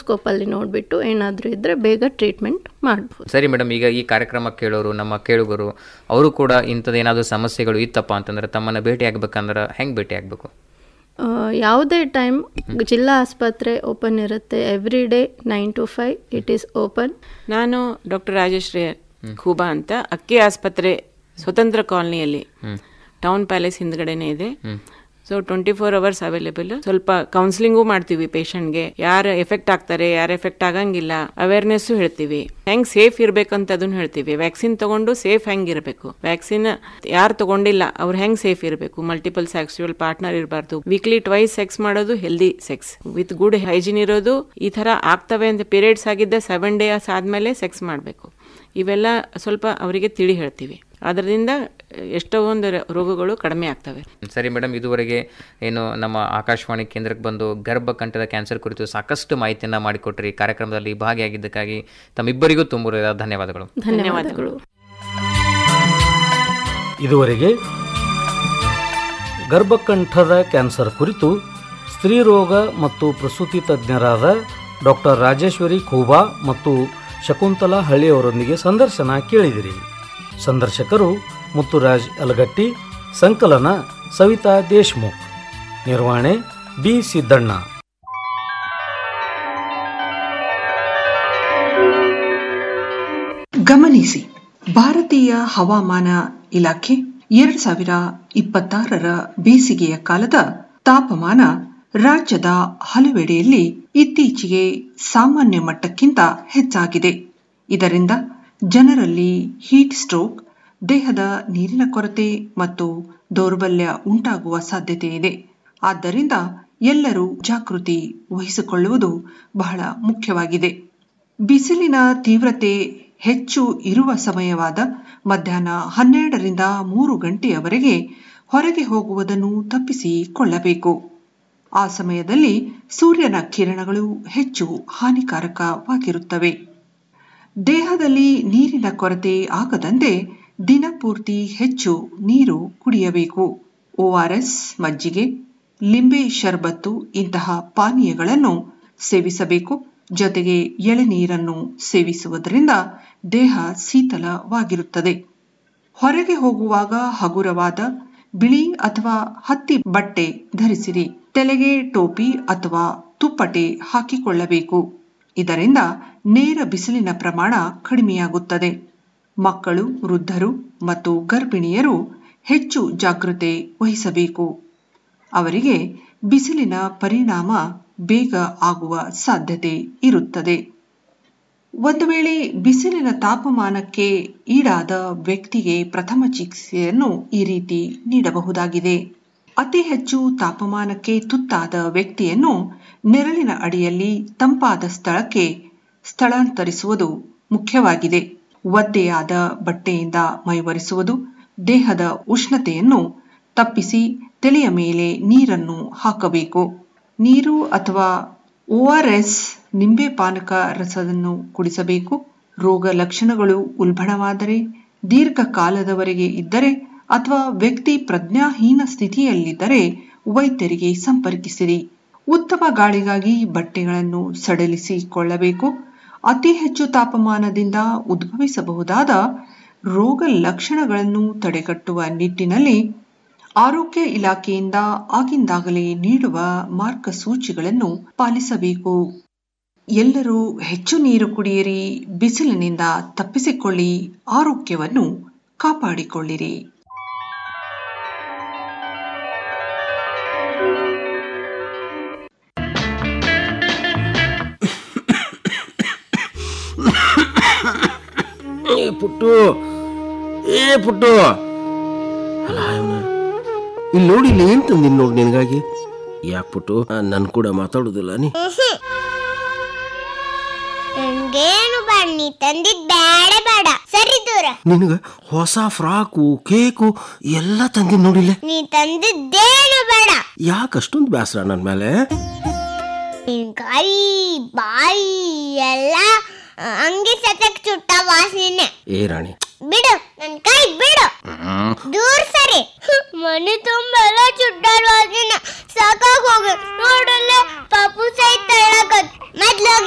ಮೈಕ್ರೋಸ್ಕೋಪಲ್ಲಿ ನೋಡಿಬಿಟ್ಟು ಏನಾದರೂ ಇದ್ದರೆ ಬೇಗ ಟ್ರೀಟ್ಮೆಂಟ್ ಮಾಡ್ಬೋದು ಸರಿ ಮೇಡಮ್ ಈಗ ಈ ಕಾರ್ಯಕ್ರಮ ಕೇಳೋರು ನಮ್ಮ ಕೇಳುಗರು ಅವರು ಕೂಡ ಇಂಥದ್ದು ಏನಾದರೂ ಸಮಸ್ಯೆಗಳು ಇತ್ತಪ್ಪ ಅಂತಂದ್ರೆ ತಮ್ಮನ್ನು ಭೇಟಿ ಆಗ್ಬೇಕಂದ್ರೆ ಹೆಂಗೆ ಭೇಟಿ ಆಗಬೇಕು ಆ, ಯಾವುದೇ ಟೈಮ್ ಜಿಲ್ಲಾ ಆಸ್ಪತ್ರೆ ಓಪನ್ ಇರುತ್ತೆ every day nine to five it is open ನಾನು ಡಾಕ್ಟರ್ ರಾಜಶ್ರೀ ಖೂಬಾ ಅಂತ ಅಕ್ಕಿ ಆಸ್ಪತ್ರೆ ಸ್ವತಂತ್ರ ಕಾಲನಿಯಲ್ಲಿ ಟೌನ್ ಪ್ಯಾಲೇಸ್ ಹಿಂದ್ಗಡೆನೆ ಇದೆ so twenty four hours available ಸ್ವಲ್ಪ ಕೌನ್ಸಿಲಿಂಗು ಮಾಡ್ತೀವಿ ಪೇಷಂಟ್ಗೆ ಯಾರು ಎಫೆಕ್ಟ್ ಆಗ್ತಾರೆ ಯಾರು ಎಫೆಕ್ಟ್ ಆಗಂಗಿಲ್ಲ ಅವೇರ್ನೆಸ್ ಹೇಳ್ತೀವಿ ಹೆಂಗ್ ಸೇಫ್ ಇರ್ಬೇಕಂತ ಅದನ್ನ ಹೇಳ್ತೀವಿ ವ್ಯಾಕ್ಸಿನ್ ತಗೊಂಡು ಸೇಫ್ ಹೆಂಗ್ ಇರಬೇಕು ವ್ಯಾಕ್ಸಿನ್ ಯಾರು ತಗೊಂಡಿಲ್ಲ ಅವ್ರು ಹೆಂಗ್ ಸೇಫ್ ಇರಬೇಕು ಮಲ್ಟಿಪಲ್ ಸೆಕ್ಸುವಲ್ ಪಾರ್ಟ್ನರ್ ಇರಬಾರ್ದು ವೀಕ್ಲಿ ಟ್ವೈಸ್ ಸೆಕ್ಸ್ ಮಾಡೋದು healthy sex with good hygiene ಇರೋದು ಈ ತರ ಆಗ್ತವೆ ಅಂತ ಪೀರಿಯಡ್ಸ್ ಆಗಿದ್ದ ಸೆವೆನ್ ಡೇಸ್ ಆದ್ಮೇಲೆ ಸೆಕ್ಸ್ ಮಾಡಬೇಕು ಇವೆಲ್ಲ ಸ್ವಲ್ಪ ಅವರಿಗೆ ತಿಳಿ ಹೇಳ್ತೀವಿ ಅದರಿಂದ ಎಷ್ಟೋ ಒಂದು ರೋಗಗಳು ಕಡಿಮೆ ಆಗ್ತವೆ ಸರಿ ಮೇಡಮ್ ಇದುವರೆಗೆ ಏನು ನಮ್ಮ ಆಕಾಶವಾಣಿ ಕೇಂದ್ರಕ್ಕೆ ಬಂದು ಗರ್ಭಕಂಠದ ಕ್ಯಾನ್ಸರ್ ಕುರಿತು ಸಾಕಷ್ಟು ಮಾಹಿತಿಯನ್ನು ಮಾಡಿಕೊಟ್ರಿ ಕಾರ್ಯಕ್ರಮದಲ್ಲಿ ಭಾಗಿಯಾಗಿದ್ದಕ್ಕಾಗಿ ತಮ್ಮಿಬ್ಬರಿಗೂ ತುಂಬ ಧನ್ಯವಾದಗಳು ಧನ್ಯವಾದಗಳು ಇದುವರೆಗೆ ಗರ್ಭಕಂಠದ ಕ್ಯಾನ್ಸರ್ ಕುರಿತು ಸ್ತ್ರೀರೋಗ ಮತ್ತು ಪ್ರಸೂತಿ ತಜ್ಞರಾದ ಡಾಕ್ಟರ್ ರಾಜೇಶ್ವರಿ ಖೂಬಾ ಮತ್ತು ಶಕುಂತಲಾ ಹಳ್ಳಿಯವರೊಂದಿಗೆ ಸಂದರ್ಶನ ಕೇಳಿದಿರಿ ಸಂದರ್ಶಕರು ಮುತ್ತುರಾಜ್ ಅಲಗಟ್ಟಿ ಸಂಕಲನ ಸವಿತಾ ದೇಶ್ಮುಖ್ ನಿರ್ವಹಣೆ ಬಿ ಸಿದ್ದಣ್ಣ ಗಮನಿಸಿ ಭಾರತೀಯ ಹವಾಮಾನ ಇಲಾಖೆ ಎರಡ್ ಸಾವಿರ ಇಪ್ಪತ್ತಾರರ ಬೇಸಿಗೆಯ ಕಾಲದ ತಾಪಮಾನ ರಾಜ್ಯದ ಹಲವೆಡೆಯಲ್ಲಿ ಇತ್ತೀಚೆಗೆ ಸಾಮಾನ್ಯ ಮಟ್ಟಕ್ಕಿಂತ ಹೆಚ್ಚಾಗಿದೆ ಇದರಿಂದ ಜನರಲ್ಲಿ ಹೀಟ್ ಸ್ಟ್ರೋಕ್ ದೇಹದ ನೀರಿನ ಕೊರತೆ ಮತ್ತು ದೌರ್ಬಲ್ಯ ಉಂಟಾಗುವ ಸಾಧ್ಯತೆ ಇದೆ ಆದ್ದರಿಂದ ಎಲ್ಲರೂ ಜಾಗೃತಿ ವಹಿಸಿಕೊಳ್ಳುವುದು ಬಹಳ ಮುಖ್ಯವಾಗಿದೆ ಬಿಸಿಲಿನ ತೀವ್ರತೆ ಹೆಚ್ಚು ಇರುವ ಸಮಯವಾದ ಮಧ್ಯಾಹ್ನ ಹನ್ನೆರಡರಿಂದ ಮೂರು ಗಂಟೆಯವರೆಗೆ ಹೊರಗೆ ಹೋಗುವುದನ್ನು ತಪ್ಪಿಸಿಕೊಳ್ಳಬೇಕು ಆ ಸಮಯದಲ್ಲಿ ಸೂರ್ಯನ ಕಿರಣಗಳು ಹೆಚ್ಚು ಹಾನಿಕಾರಕವಾಗಿರುತ್ತವೆ ದೇಹದಲ್ಲಿ ನೀರಿನ ಕೊರತೆ ಆಗದಂತೆ ದಿನಪೂರ್ತಿ ಹೆಚ್ಚು ನೀರು ಕುಡಿಯಬೇಕು ಓಆರ್ಎಸ್ ಮಜ್ಜಿಗೆ ಲಿಂಬೆ ಶರ್ಬತ್ತು ಇಂತಹ ಪಾನೀಯಗಳನ್ನು ಸೇವಿಸಬೇಕು ಜೊತೆಗೆ ಎಳೆನೀರನ್ನು ಸೇವಿಸುವುದರಿಂದ ದೇಹ ಶೀತಲವಾಗಿರುತ್ತದೆ ಹೊರಗೆ ಹೋಗುವಾಗ ಹಗುರವಾದ ಬಿಳಿ ಅಥವಾ ಹತ್ತಿ ಬಟ್ಟೆ ಧರಿಸಿರಿ ತಲೆಗೆ ಟೋಪಿ ಅಥವಾ ತುಪ್ಪಟೆ ಹಾಕಿಕೊಳ್ಳಬೇಕು ಇದರಿಂದ ನೇರ ಬಿಸಿಲಿನ ಪ್ರಮಾಣ ಕಡಿಮೆಯಾಗುತ್ತದೆ ಮಕ್ಕಳು ವೃದ್ಧರು ಮತ್ತು ಗರ್ಭಿಣಿಯರು ಹೆಚ್ಚು ಜಾಗೃತೆ ವಹಿಸಬೇಕು ಅವರಿಗೆ ಬಿಸಿಲಿನ ಪರಿಣಾಮ ಬೇಗ ಆಗುವ ಸಾಧ್ಯತೆ ಇರುತ್ತದೆ ಒಂದು ವೇಳೆ ಬಿಸಿಲಿನ ತಾಪಮಾನಕ್ಕೆ ಈಡಾದ ವ್ಯಕ್ತಿಗೆ ಪ್ರಥಮ ಚಿಕಿತ್ಸೆಯನ್ನು ಈ ರೀತಿ ನೀಡಬಹುದಾಗಿದೆ ಅತಿ ಹೆಚ್ಚು ತಾಪಮಾನಕ್ಕೆ ತುತ್ತಾದ ವ್ಯಕ್ತಿಯನ್ನು ನೆರಳಿನ ಅಡಿಯಲ್ಲಿ ತಂಪಾದ ಸ್ಥಳಕ್ಕೆ ಸ್ಥಳಾಂತರಿಸುವುದು ಮುಖ್ಯವಾಗಿದೆ ಒದ್ದೆಯಾದ ಬಟ್ಟೆಯಿಂದ ಮೈವರಿಸುವುದು ದೇಹದ ಉಷ್ಣತೆಯನ್ನು ತಪ್ಪಿಸಿ ತಲೆಯ ಮೇಲೆ ನೀರನ್ನು ಹಾಕಬೇಕು ನೀರು ಅಥವಾ ಓಆರ್ಎಸ್ ನಿಂಬೆ ಪಾನಕ ರಸವನ್ನು ಕುಡಿಸಬೇಕು ರೋಗ ಲಕ್ಷಣಗಳು ಉಲ್ಬಣವಾದರೆ ದೀರ್ಘಕಾಲದವರೆಗೆ ಇದ್ದರೆ ಅಥವಾ ವ್ಯಕ್ತಿ ಪ್ರಜ್ಞಾಹೀನ ಸ್ಥಿತಿಯಲ್ಲಿದ್ದರೆ ವೈದ್ಯರಿಗೆ ಸಂಪರ್ಕಿಸಿರಿ ಉತ್ತಮ ಗಾಳಿಗಾಗಿ ಬಟ್ಟೆಗಳನ್ನು ಸಡಿಲಿಸಿಕೊಳ್ಳಬೇಕು ಅತಿ ಹೆಚ್ಚು ತಾಪಮಾನದಿಂದ ಉದ್ಭವಿಸಬಹುದಾದ ರೋಗ ಲಕ್ಷಣಗಳನ್ನು ತಡೆಗಟ್ಟುವ ನಿಟ್ಟಿನಲ್ಲಿ ಆರೋಗ್ಯ ಇಲಾಖೆಯಿಂದ ಆಗಿಂದಾಗಲೇ ನೀಡುವ ಮಾರ್ಗಸೂಚಿಗಳನ್ನು ಪಾಲಿಸಬೇಕು ಎಲ್ಲರೂ ಹೆಚ್ಚು ನೀರು ಕುಡಿಯಿರಿ ಬಿಸಿಲಿನಿಂದ ತಪ್ಪಿಸಿಕೊಳ್ಳಿ ಆರೋಗ್ಯವನ್ನು ಕಾಪಾಡಿಕೊಳ್ಳಿರಿ ಏ ಪುಟ್ಟು ಏ ಪುಟ್ಟು ಅಲ್ಲ ಇವ್ನ. ಇಲ್ಲಿ ನೋಡಿ ಇಲ್ಲಿ ಏನ್ ತಂದಿನಿ ನೋಡಿ ನಿನಗಾಗಿ ಯಾಕೆ ಪುಟ್ಟು ನನ್ ಕೂಡ ಮಾತಾಡುದಿಲ್ಲ ನೀ ನನ್ಗೇನು ಬನ್ನಿ ತಂದಿದ್ ಬೇಡ ಬೇಡ ಸರಿ ದೂರ ನಿನಗ ಹೊಸ ಫ್ರಾಕು ಕೇಕು ಎಲ್ಲ ತಂದಿನಿ ನೋಡಿಲ್ಲ ನೀ ತಂದಿದ್ದೇನು ಬೇಡ ಯಾಕೆ ಅಷ್ಟೊಂದು ಬೇಸರ ನನ್ನ ಮೇಲೆ ನಿನ್ ಕೈ ಬಾಯಿ ಎಲ್ಲ ಆ, ಅಂಗಿ ಸತಕ್ ಚುಟ್ಟ ವಾಸನೆ ಏ ರಾಣಿ ಬಿಡು ನನ್ ಕೈ ಬಿಡು ದೂರ ಸರಿ ಮನೆ ತುಂಬಾ ಎಲ್ಲ ಚುಟ್ಟಾಡ ವಾಸನೆ ಸಾಕಾಗ ಹೋಗ ನೋಡಲ್ಲ ಪಾಪು ಸೈ ತಳ್ಳಕ್